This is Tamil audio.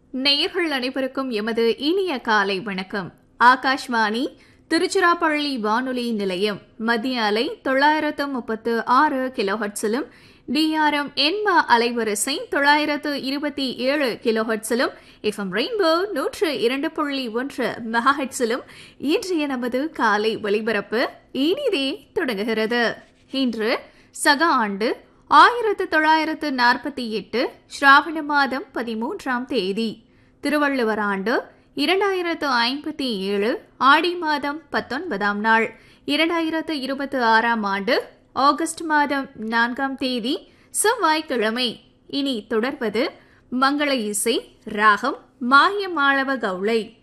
நேயர்கள் அனைவருக்கும் எமது இனிய காலை வணக்கம் ஆகாஷ்வாணி திருச்சிராப்பள்ளி வானொலி நிலையம் மத்திய அலை தொள்ளாயிரத்து முப்பத்து ஆறு கிலோஹட்ஸிலும் டிஆர்எம் எண்மா அலைவரிசை தொள்ளாயிரத்து இருபத்தி ஏழு கிலோஹட்ஸிலும் எஃப்எம் ரெயின்போ நூற்று இரண்டு புள்ளி ஒன்று மெகாஹெட்ஸிலும் இன்றைய நமது காலை ஒலிபரப்பு இனிதே தொடங்குகிறது இன்று சக ஆண்டு ஆயிரத்து தொள்ளாயிரத்து நாற்பத்தி எட்டு ஸ்ராவண மாதம் பதிமூன்றாம் தேதி திருவள்ளுவர் ஆண்டு இரண்டாயிரத்து ஐம்பத்தி ஏழு ஆடி மாதம் பத்தொன்பதாம் நாள் இரண்டாயிரத்து இருபத்தி ஆறாம் ஆண்டு ஆகஸ்ட் மாதம் நான்காம் தேதி செவ்வாய்க்கிழமை இனி தொடர்வது மங்கள இசை ராகம் மாயமாளவ கவுளை